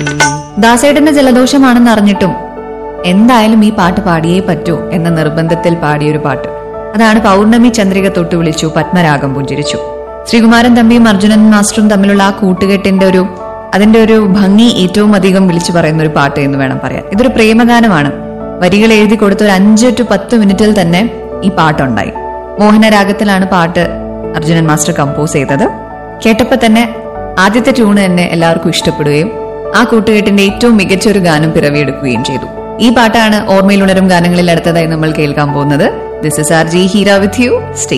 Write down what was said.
ദാസേട്ടന്റെ ജലദോഷമാണെന്ന് അറിഞ്ഞിട്ടും എന്തായാലും ഈ പാട്ട് പാടിയേ പറ്റൂ എന്ന നിർബന്ധത്തിൽ പാടിയൊരു പാട്ട് അതാണ് പൗർണമി ചന്ദ്രിക തൊട്ട് വിളിച്ചു പത്മരാഗം പുഞ്ചിരിച്ചു ശ്രീകുമാരൻ തമ്പിയും അർജുനൻ മാസ്റ്ററും തമ്മിലുള്ള ആ കൂട്ടുകെട്ടിന്റെ ഒരു അതിന്റെ ഒരു ഭംഗി ഏറ്റവും അധികം വിളിച്ചു പറയുന്ന ഒരു പാട്ട് എന്ന് വേണം പറയാൻ ഇതൊരു പ്രേമഗാനമാണ് വരികൾ എഴുതി കൊടുത്ത ഒരു അഞ്ച് ടു പത്ത് മിനിറ്റിൽ തന്നെ ഈ പാട്ടുണ്ടായി മോഹനരാഗത്തിലാണ് പാട്ട് അർജുനൻ മാസ്റ്റർ കമ്പോസ് ചെയ്തത് കേട്ടപ്പോ തന്നെ ആദ്യത്തെ ട്യൂണ് തന്നെ എല്ലാവർക്കും ഇഷ്ടപ്പെടുകയും ആ കൂട്ടുകെട്ടിന്റെ ഏറ്റവും മികച്ച ഒരു ഗാനം പിറവിയെടുക്കുകയും ചെയ്തു ഈ പാട്ടാണ് ഓർമ്മയിൽ ഉണരും ഗാനങ്ങളിൽ അടുത്തതായി നമ്മൾ കേൾക്കാൻ പോകുന്നത് this is R J Heera with you stay